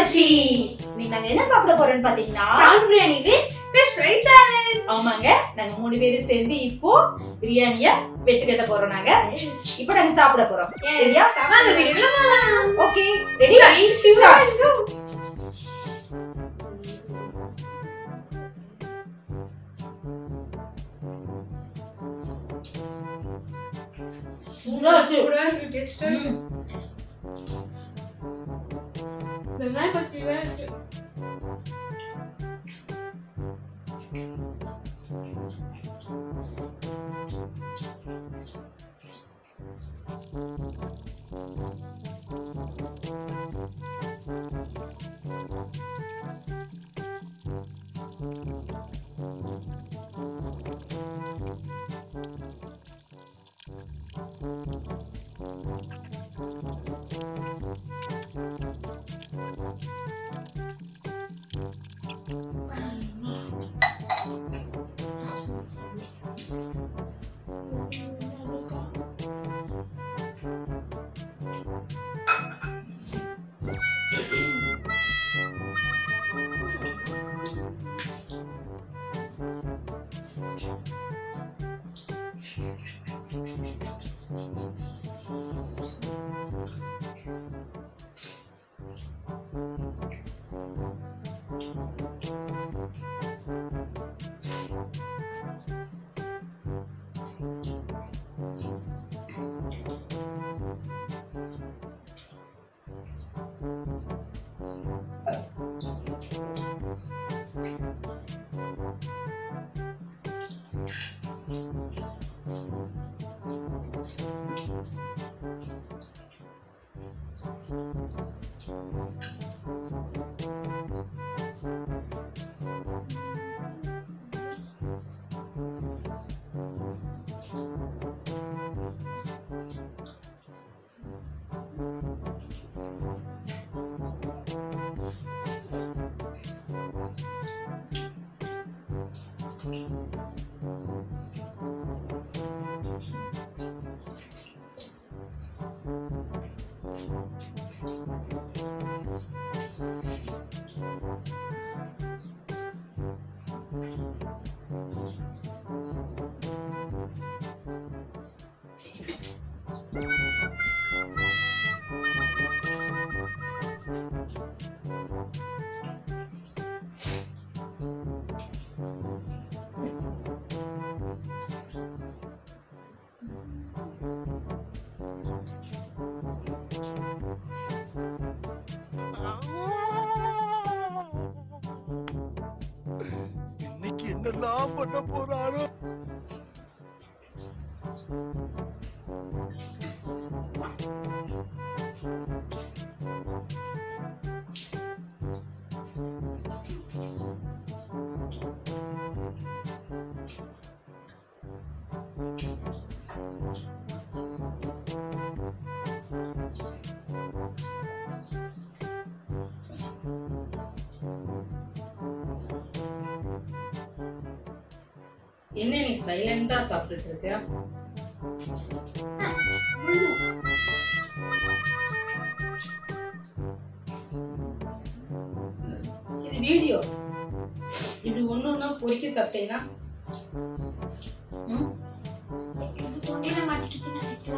வந்தாச்சு இன்னைக்கு நாங்க என்ன சாப்பிட போறோம்னு பாத்தீங்கன்னா prawn biryani with fish fry challenge ஆமாங்க நாங்க மூணு பேரும் சேர்ந்து இப்போ பிரியாணிய வெட்டு கட்ட போறோம் நாங்க இப்போ நாங்க சாப்பிட போறோம் சரியா வாங்க வீடியோக்குள்ள போலாம் okay ready Three, two, one, go. சூடா வச்சு சூடா இருக்கு டேஸ்டா இருக்கு ம். வெங்காயம் பச்சையா இருக்கு இன்னைக்கு என்னெல்லாம் பண்ண போறாரோ என்ன நீ சைலண்டா சாப்பிட்டுட்டு இருக்க இது வீடியோ இப்படி ஒண்ணு ஒண்ணா பொறுக்கி சாப்பிட்டீங்கன்னா ம், தொண்டையில மாட்டிக்கிச்சுன்னா சிக்கலா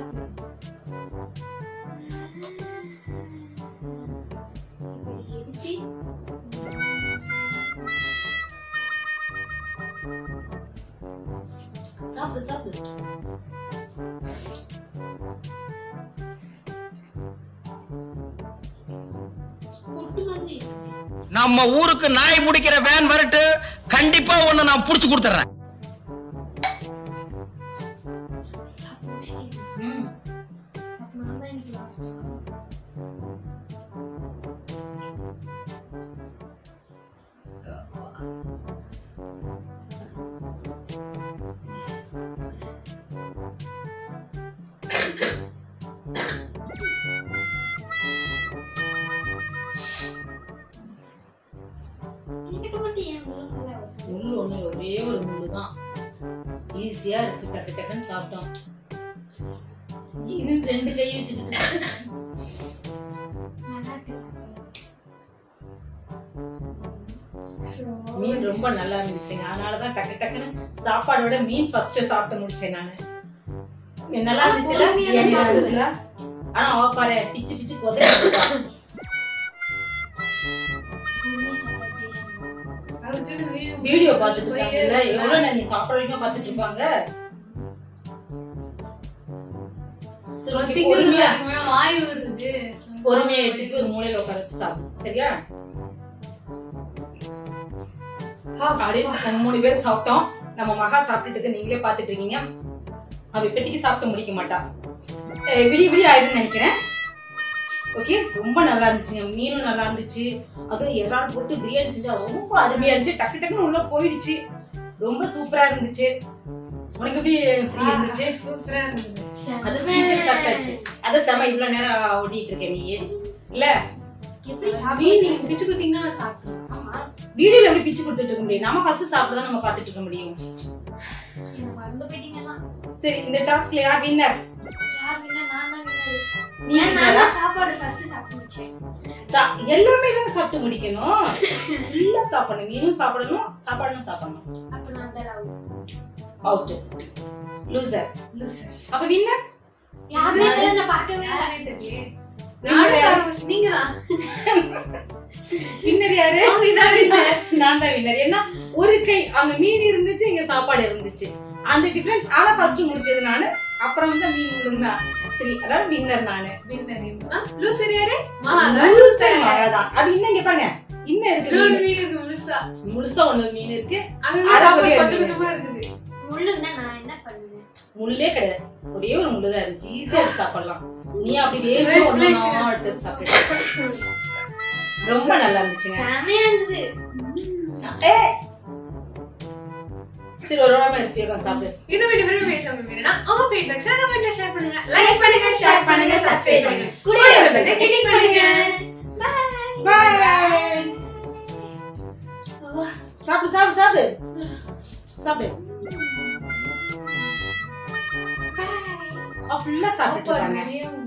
எரிச்சு சாப்பிடு சாப்பிடு பொட்டு மாதிரி இருக்கு. நம்ம ஊருக்கு நாய் பிடிக்கிற வேன் வரட்டு கண்டிப்பா ஒண்ணு நான் புடிச்சு கொடுத்துறேன் ம், அப்ப நான் தான் இன்னைக்கு லாஸ்ட் எனக்கு மட்டும் ஏன் இவ்வளவு நல்லா வருது? முள்ளு ஒண்ணு ஒரே ஒரு முள்ளு தான் ஈஸியா இருக்கு டக்கு டக்குன்னு சாப்பிட்டோம் இது ரெண்டு கை வச்சுக்கிட்டு நல்லா இருக்கு சாப்பிட. மீன் ரொம்ப நல்லா இருந்துச்சுங்க அதனாலதான் டக்கு டக்குன்னு சாப்பாடோட மீன் ஃபர்ஸ்ட் சாப்பிட்டு முடிச்சேன் நானு நல்லா இருந்துச்சுல பொறுமையா பிரியாணி நல்லா சாப்பிடுங்க. இருந்துச்சுல ஆனா அவ பாரு பிச்சு பிச்சு கொதறி வீடியோ பார்த்துட்டு இருக்காங்கல்ல எவ்வளவு நேரம் நீ சாப்பிட வரைக்கும் பார்த்துட்டு இருப்பாங்க சரி, okay, பொறுமையா வாய் வருது பொறுமையா எடுத்துட்டு ஒரு மூலையில உட்கார வச்சு சாப்பிடு சரியா அப்படியே நாங்க மூணு பேர் சாப்பிட்டோம் நம்ம மகா சாப்பிட்டுட்டு இருக்கு, நீங்களே பாத்துட்டு இருக்கீங்க அவ இப்போதைக்கு சாப்பிட்டு முடிக்க மாட்டா அஹ் விடிய விடிய ஆயிடும்னு நினைக்கிறேன் ஓகே ரொம்ப நல்லா இருந்துச்சுங்க மீனும் நல்லா இருந்துச்சு அதுவும் இறால் போட்டு பிரியாணி செஞ்சா ரொம்ப அருமையா இருந்துச்சு டக்கு டக்குன்னு உள்ள போயிடுச்சு ரொம்ப சூப்பரா இருந்துச்சு உனக்கு எப்படி ஃப்ரீ இருந்துச்சு சூப்பரா இருந்தது அது சீக்கிரம் சாப்பிட்டாச்சு அத செம இவ்வளவு நேரம் ஓட்டிட்டு இருக்க நீ இல்ல எப்படி அப்படியே நீங்க பிச்சு குத்தீங்கன்னா சாப்பிடலாம் ஆமா வீடியோல எப்படி பிச்சு கொடுத்துட்டு இருக்க முடியும் நம்ம ஃபர்ஸ்ட் சாப்பிட்டு தான் நம்ம பாத்துட்டு இருக்க முடியும் எனக்கு மறந்து போயிட்டீங்கலாம் சரி இந்த டாஸ்க்ல யார் வின்னர் யார் வேணா நான் தான் winner. நீ ஏன் நான் winner-ஆ? தான் சாப்பாடு ஃபர்ஸ்ட் சாப்பிட்டு முடிச்சேன் சா- எல்லாமே தான் சாப்பிட்டு முடிக்கணும் ஃபுல்லா சாப்பிடணும் மீனும் சாப்பிடணும் சாப்பாடும் சாப்பிடணும் அப்ப நான் தான் ராகு அவுட் லூசர் லூசர் அப்ப வின்னர் யாருமே தெரியல நான் பார்க்கவே இல்லை யாரே தெரியலையே நானும் சாப்பிட முடிச்சு நீங்க தான் வின்னர் யாரு நான் தான் வின்னர் ஏன்னா ஒரு கை அங்க மீன் இருந்துச்சு இங்க சாப்பாடு இருந்துச்சு அந்த டிஃபரன்ஸ் ஆனா ஃபர்ஸ்ட் முடிச்சது நானு அப்புறம் வந்து மீன் விழுந்தா சரி அதாவது வின்னர் நானு லூசர் யாரு லூசர் மகதான் அது இன்னும் இங்க பாருங்க இன்னும் இருக்கு மீன். முழுசா முழுசா ஒண்ணு மீன் இருக்கு அங்க அரை சாப்பாடு பொடி கொஞ்சம் இருக்குது. கொஞ்சமா இருக்குது முள்ளுன்னா நான் என்ன பண்ணுவேன் முள்ளே கிடையாது ஒரே ஒரு முள்ளு தான் இருந்துச்சு ஈஸியா எடுத்து சாப்பிடலாம் நீ அப்படி Well வேணும் fledged. எடுத்து சாப்பிட்டு ரொம்ப நல்லா இருந்துச்சுங்க செமையா இருந்தது ஏ சரி ஒரு வாரம் எடுத்து சாப்பிடு இந்த வீடியோ விரும்பி பேச வேணும்னா உங்க ஃபீட்பேக்ஸ் கமெண்ட்ல ஷேர் பண்ணுங்க லைக் பண்ணுங்க ஷேர் பண்ணுங்க சப்ஸ்கிரைப் பண்ணுங்க கூட பெல் கிளிக் பண்ணுங்க பாய் சாப்பிடு சாப்பிடு சாப்பிடு சாப்பிடு ஃபுல்லா சாப்பிட்டு இருக்காங்க நிறைய